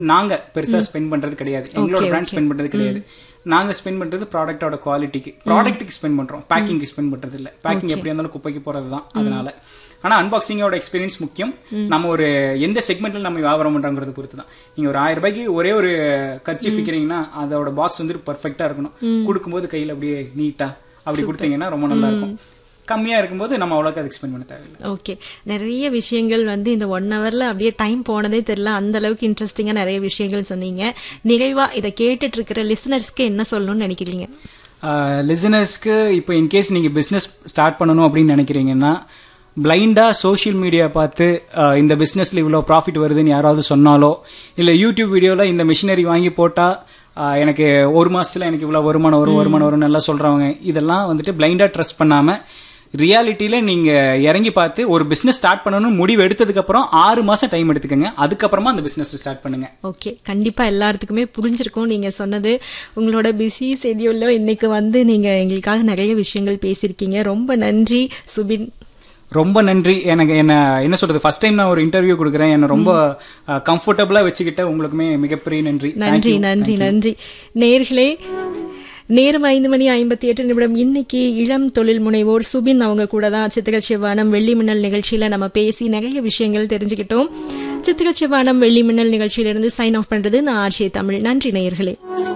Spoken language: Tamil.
நாங்க பெருசா ஸ்பெண்ட் பண்றது கிடையாது எங்களோட பிராண்ட் ஸ்பெண்ட் பண்றது கிடையாது நாங்க ஸ்பெண்ட் பண்றது ப்ராடக்ட்டோட குவாலிட்டிக்கு ப்ராடக்ட்டுக்கு ஸ்பெண்ட் பண்றோம் பேக்கிங்க்கு ஸ்பெண்ட் பண்றது இல்ல பேக்கிங் எப்படி இருந்தாலும் குப்பைக்கு போறது தான் அதனால ஆனா அன்பாக்சிங்கோட எக்ஸ்பீரியன்ஸ் முக்கியம் நம்ம ஒரு எந்த செக்மெண்ட்ல நம்ம வியாபாரம் பண்றோங்கிறது பொறுத்து தான் நீங்க ஒரு ஆயிரம் ரூபாய்க்கு ஒரே ஒரு கர்ச்சி விற்கிறீங்கன்னா அதோட பாக்ஸ் வந்துட்டு பர்ஃபெக்டா இருக்கணும் கொடுக்கும்போது கையில அப்படியே நீட்டா அப்படி கொடுத்தீங்கன்னா ரொம்ப நல்லா இருக்கும் கம்மியா இருக்கும்போது நம்ம அவ்வளோக்கு அதுக்கு ஸ்பெண்ட் பண்ண தேவையில்லை ஓகே நிறைய விஷயங்கள் வந்து இந்த ஒன் ஹவர்ல அப்படியே டைம் போனதே தெரியல அந்த அளவுக்கு இன்ட்ரெஸ்டிங்கா நிறைய விஷயங்கள் சொன்னீங்க நிறைவா இதை கேட்டுட்டு இருக்கிற லிசனர்ஸ்க்கு என்ன சொல்லணும்னு நினைக்கிறீங்க லிசனர்ஸ்க்கு இப்போ இன்கேஸ் நீங்கள் பிஸ்னஸ் ஸ்டார்ட் பண்ணணும் அப்படின்னு நினைக்கிறீங்கன்னா பிளைண்டாக சோஷியல் மீடியா பார்த்து அஹ், இந்த பிஸ்னஸில் இவ்வளோ ப்ராஃபிட் வருதுன்னு யாராவது சொன்னாலோ இல்லை யூடியூப் வீடியோவில் இந்த மிஷினரி வாங்கி போட்டால் எனக்கு ஒரு மாசத்துல எனக்கு இவ்வளோ வருமானம் வரும் வருமானம் வரும்னு எல்லாம் சொல்கிறவங்க இதெல்லாம் வந்துட்டு பிளைண்டாக ட்ரஸ்ட் பண்ணாமல் ரியாலிட்டியில் நீங்கள் இறங்கி பார்த்து ஒரு பிஸ்னஸ் ஸ்டார்ட் பண்ணணும்னு முடிவு எடுத்ததுக்கப்புறம் ஆறு மாதம் டைம் எடுத்துக்கோங்க அதுக்கப்புறமா அந்த பிஸ்னஸ் ஸ்டார்ட் பண்ணுங்க ஓகே கண்டிப்பா எல்லாத்துக்குமே புரிஞ்சிருக்கும் நீங்க சொன்னது உங்களோட பிஸி ஷெடியூல்ல இன்னைக்கு வந்து நீங்க எங்களுக்காக நிறைய விஷயங்கள் பேசியிருக்கீங்க ரொம்ப நன்றி சுபின் ரொம்ப நன்றி எனக்கு என்ன என்ன சொல்றது ஃபர்ஸ்ட் டைம் நான் ஒரு இன்டர்வியூ கொடுக்குறேன் என்ன ரொம்ப கம்ஃபர்டபுளா வச்சுக்கிட்ட உங்களுக்குமே மிகப்பெரிய நன்றி நன்றி நன்றி நன்றி நேர்களே நேரம் ஐந்து மணி ஐம்பத்தி எட்டு நிமிடம் இன்னைக்கு இளம் தொழில் முனைவோர் சுபின் அவங்க கூட தான் சித்திர செவ்வானம் வெள்ளி மின்னல் நிகழ்ச்சியில நம்ம பேசி நிறைய விஷயங்கள் தெரிஞ்சுக்கிட்டோம் சித்திர செவ்வானம் வெள்ளி மின்னல் நிகழ்ச்சியிலிருந்து சைன் ஆஃப் பண்றது நான் ஆர்ஜே தமிழ் நன்றி நேயர்களே